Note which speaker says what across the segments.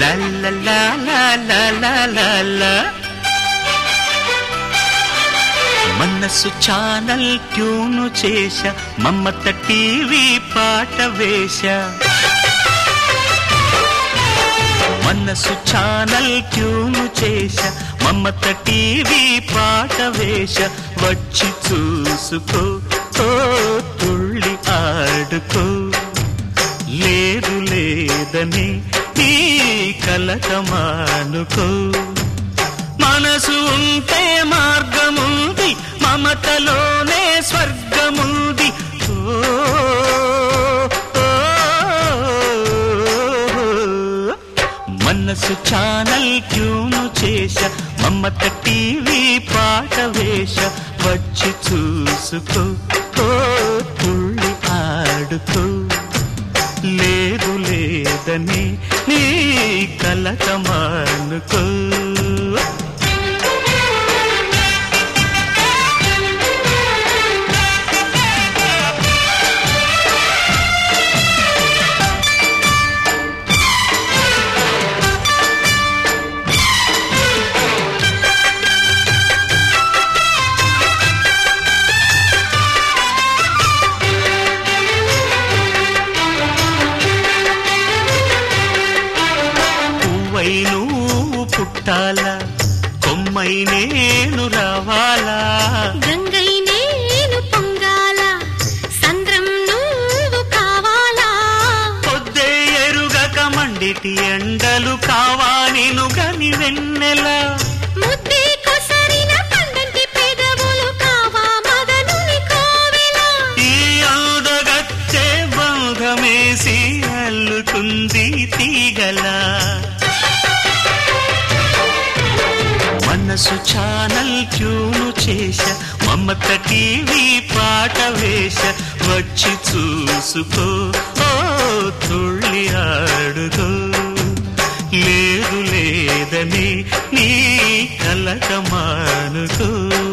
Speaker 1: లా లా లా లా లా లా లా లా. మనసు ఛానల్ ట్యూను చేశ మమ్మత టీవీ పాట వేశ మనసు ఛానల్ ట్యూను చేశ మమ్మత టీవీ పాట వేశ వచ్చి చూసుకో ఓ తుళ్ళి ఆడుకో లేదు లేదని నీ కలక మానుకో మనసు ఉంటే మార్గముంది మమతలోనే స్వర్గముంది ఓ, ఓ, మనసు ఛానల్ ట్యూను చేశ మమత టీవీ పాట వేశ వచ్చి చూసుకో ఓ తుళ్ళి ఆడుకో లేదు లేదని నీ కలక మానుకో పువ్వై నువ్వు పుట్టాలా కొమ్మై నేను రావాలా
Speaker 2: గంగై నేను పొంగాల సంద్రం నువ్వు కావాలా
Speaker 1: పొద్దే ఎరుగక మండిటి ఎండలు కావానిను గని వెన్నెల
Speaker 2: ముద్దే కొసరిన పండంటి పెదవులు కావా మదనుని కోవెల
Speaker 1: ఈ అందగచ్చే బంధమేసి అల్లుకుంది తీగల మనసు ఛానల్ ట్యూను చేశ మమత టీవీ పాట వేశ వచ్చి చూసుకో ఓ తుళ్ళి ఆడుకో లేదు లేదని నీ కలక మానుకో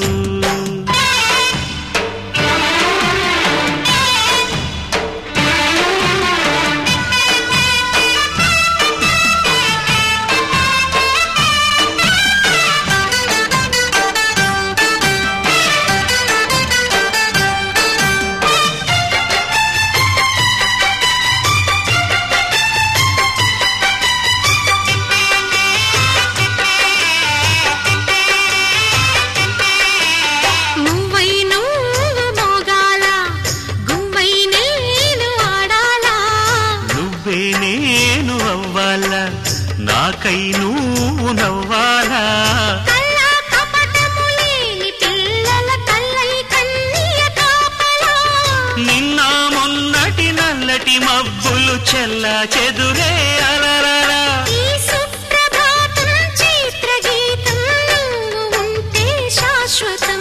Speaker 2: మువ్వై నువ్వు మోగాల గువ్వై నేను ఆడాలా
Speaker 1: నువ్వే నేను అవ్వాలా నాకై నువ్వు నవ్వాలా
Speaker 2: కల్లా కపటము లేని పిల్లల తల్లై కన్నీయ కాపలా
Speaker 1: నిన్న మొన్నటి నల్లటి మబ్బులు చెల్ల చెదురే అలరరా
Speaker 2: ఈ సుప్రభాతం చిత్రగీతం నువ్వు ఉంటే శాశ్వతం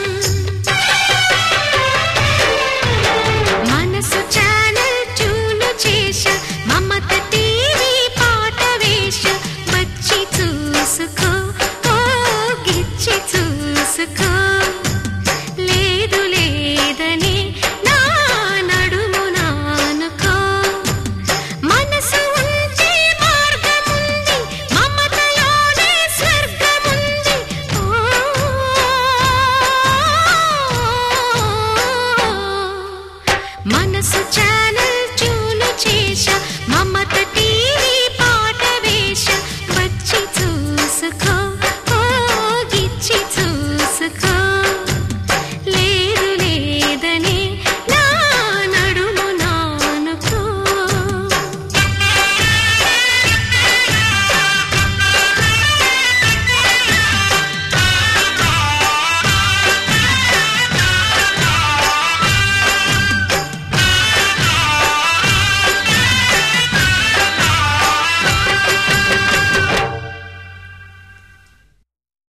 Speaker 2: మనసు ఛానల్ ట్యూను చేశ మమత టీవీ పాట వేష వచ్చి చూసుకో ఓ గిచ్చి చూసుకో లేదు లేదని నా నడుము నానుకో మనసు ఉంటే మార్గముంది మమతలోనే స్వర్గముంది ఓ మనసు చా